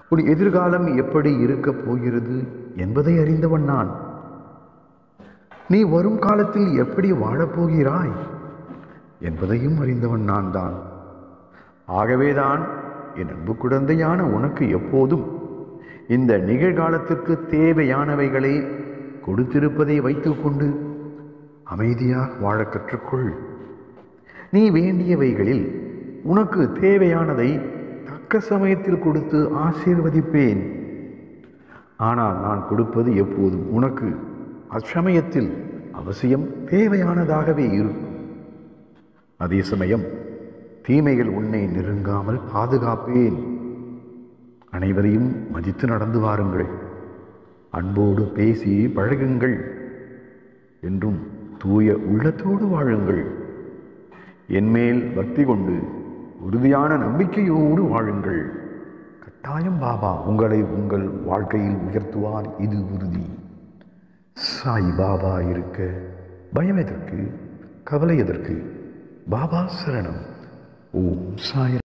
உன் எதிர்காலம் எப்படி இருக்கப் போகிறது என்பதை அறிந்தவன் நான் நீ வரும் காலத்தில் எப்படி வாழப்போகிறாய் என்பதையும் அறிந்தவன் நான் தான் ஆகவேதான் என் அன்பு குழந்தையான உனக்கு எப்போதும் இந்த நிகழ்காலத்திற்கு தேவையானவைகளை கொடுத்திருப்பதை வைத்துக்கொண்டு அமைதியாக வாழக் கற்றுக்கொள் நீ வேண்டியவைகளில் உனக்கு தேவையானதை தக்க சமயத்தில் கொடுத்து ஆசீர்வதிப்பேன் ஆனால் நான் கொடுப்பது எப்போதும் உனக்கு அச்சமயத்தில் அவசியம் தேவையானதாகவே இருக்கும் அதே சமயம் தீமைகள் உன்னை நெருங்காமல் பாதுகாப்பேன் அனைவரையும் மதித்து நடந்து வாருங்கள் அன்போடு பேசி பழகுங்கள் என்றும் தூய உள்ளத்தோடு வாழுங்கள் என்மேல் பக்தி கொண்டு உறுதியான நம்பிக்கையோடு வாழுங்கள் கட்டாயம் பாபா உங்களை உங்கள் வாழ்க்கையில் உயர்த்துவார் இது உறுதி சாய் பாபா இருக்க பயம் எதற்கு கவலை எதற்கு பாபா சரணம் ஓம் சாய்